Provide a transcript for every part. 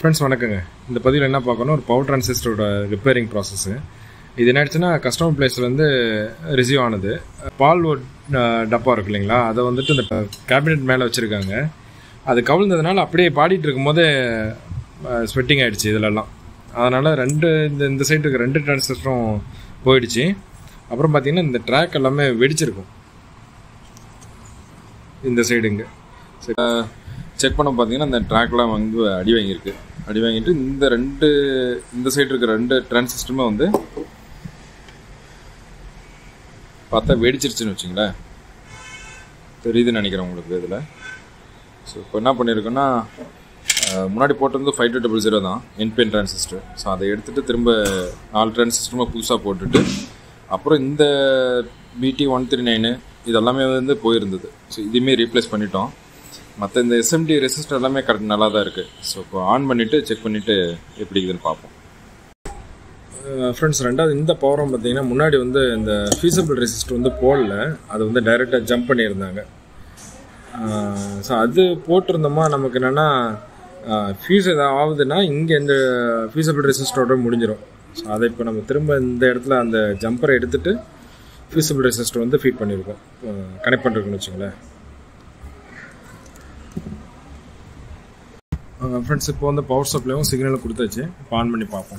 Friends வணக்கங்க இந்த பதிவில் என்ன பார்க்கணும் ஒரு பவர் டிரான்சிஸ்டரோட ரிப்பேரிங் ப்ராசஸ்ஸு இது என்ன ஆயிடுச்சுன்னா கஸ்டமர் பிளேஸ்லேருந்து ரிசீவ் ஆனது பால் ஒரு அஹ், டப்பா இருக்கு இல்லைங்களா அதை வந்துட்டு இந்த கேபினெட் மேலே வச்சுருக்காங்க அது கவிழ்ந்ததுனால அப்படியே பாடிட்டு இருக்கும்போதே ஸ்வெட்டிங் ஆயிடுச்சு இதிலெல்லாம் அதனால் ரெண்டு இந்த இந்த சைடு இருக்க ரெண்டு டிரான்சிஸ்டரும் போயிடுச்சு அப்புறம் பார்த்தீங்கன்னா இந்த ட்ராக் எல்லாமே வெடிச்சிருக்கும் இந்த சைடுங்க செக் பண்ண பார்த்தீங்கன்னா இந்த ட்ராக்லாம் வந்து அடி வாங்கியிருக்கு அடி வாங்கிட்டு இந்த ரெண்டு இந்த சைடு இருக்கிற ரெண்டு டிரான்சிஸ்டருமே வந்து பார்த்தா வெடிச்சிருச்சுன்னு வச்சுங்களேன் தெரியுதுன்னு நினைக்கிறேன் உங்களுக்கு இதில் ஸோ இப்போ என்ன பண்ணியிருக்கோன்னா அஹ், முன்னாடி போட்டிருந்து ஃபைவ் டூ டபுள் ஜீரோ தான் என்பிஎன் டிரான்சிஸ்டர் ஸோ அதை எடுத்துகிட்டு திரும்ப நாலு டிரான்சிஸ்டருமே புதுசாக போட்டுட்டு அப்புறம் இந்த பிடி ஒன் த்ரீ நைனு இதெல்லாமே வந்து போயிருந்தது ஸோ இதுவுமே ரீப்ளேஸ் பண்ணிட்டோம் மற்ற இந்த எஸ்எம்டி ரெசிஸ்டர் எல்லாமே கரெக்ட் நல்லா தான் இருக்குது ஸோ இப்போ ஆன் பண்ணிவிட்டு செக் பண்ணிவிட்டு எப்படி இருக்குதுன்னு பார்ப்போம் ஃப்ரெண்ட்ஸ் ரெண்டாவது இந்த பவரம் பார்த்தீங்கன்னா முன்னாடி வந்து இந்த ஃபீஸபிள் ரெசிஸ்டர் வந்து போடல அது வந்து டைரெக்டாக ஜம்ப் பண்ணியிருந்தாங்க ஸோ அது போட்டிருந்தோமா நமக்கு என்னென்னா ஃபீஸ் எதாவது ஆகுதுன்னா இங்கே இந்த ஃபீஸபிள் ரெசிஸ்டரோட முடிஞ்சிடும் ஸோ அதை இப்போ நம்ம திரும்ப இந்த இடத்துல அந்த ஜம்பரை எடுத்துட்டு ஃபீஸபிள் ரெசிஸ்டர் வந்து ஃபீட் பண்ணியிருக்கோம் கனெக்ட் பண்ணிருக்கோம்னு வச்சுங்களேன் ஃப்ரெண்ட்ஸ் இப்போ வந்து பவர் சப்ளையும் சிக்னலும் கொடுத்தாச்சு இப்போ ஆன் பண்ணி பார்ப்போம்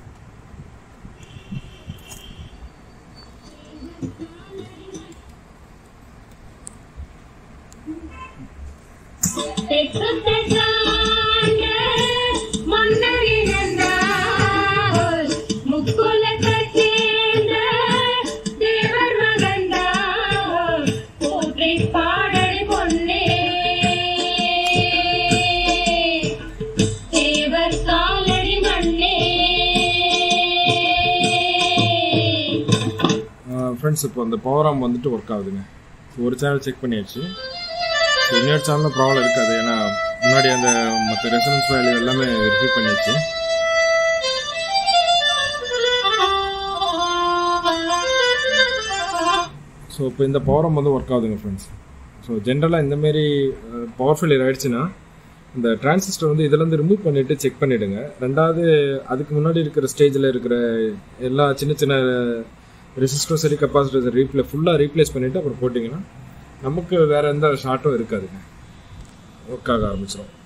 தெற்கு தெற்காண்ட மன்னர் இழந்தார். முக்குலத்தைச் சேர்ந்த தேவர் மகன்தான். போற்றிப் பாடடி பொன்னே. தேவர் காலடி மண்ணே ஃப்ரெண்ட்ஸ் இப்போ அந்த பவர் ஆம் வந்துட்டு ஒர்க் ஆகுதுங்க So, ஒரு சேனல் செக் பண்ணியாச்சு So, இன்னொரு சேனலும் ப்ராப்ளம் இருக்காது ஏன்னா முன்னாடி அந்த மற்ற ரெசனன்ஸ் வேல்யூ எல்லாமே வெரிஃபை பண்ணியாச்சு ஸோ இப்போ இந்த பவர் வந்து ஒர்க் ஆகுதுங்க ஃப்ரெண்ட்ஸ் ஸோ ஜென்ரலாக இந்தமாரி பவர் ஃபெயிலியர் ஆயிடுச்சுன்னா இந்த டிரான்சிஸ்டர் வந்து இதுலேருந்து ரிமூவ் பண்ணிவிட்டு செக் பண்ணிவிடுங்க ரெண்டாவது அதுக்கு முன்னாடி இருக்கிற ஸ்டேஜில் இருக்கிற எல்லா சின்ன சின்ன ரெசிஸ்டரும் சரி கெப்பாசிட்டர் ரீப்ளே ஃபுல்லாக ரீப்ளேஸ் பண்ணிவிட்டு அப்புறம் போட்டிங்கன்னா நமக்கு வேறு எந்த ஷார்ட்டும் இருக்காதுங்க ஒர்க் ஆக ஆரம்பிச்சிடும்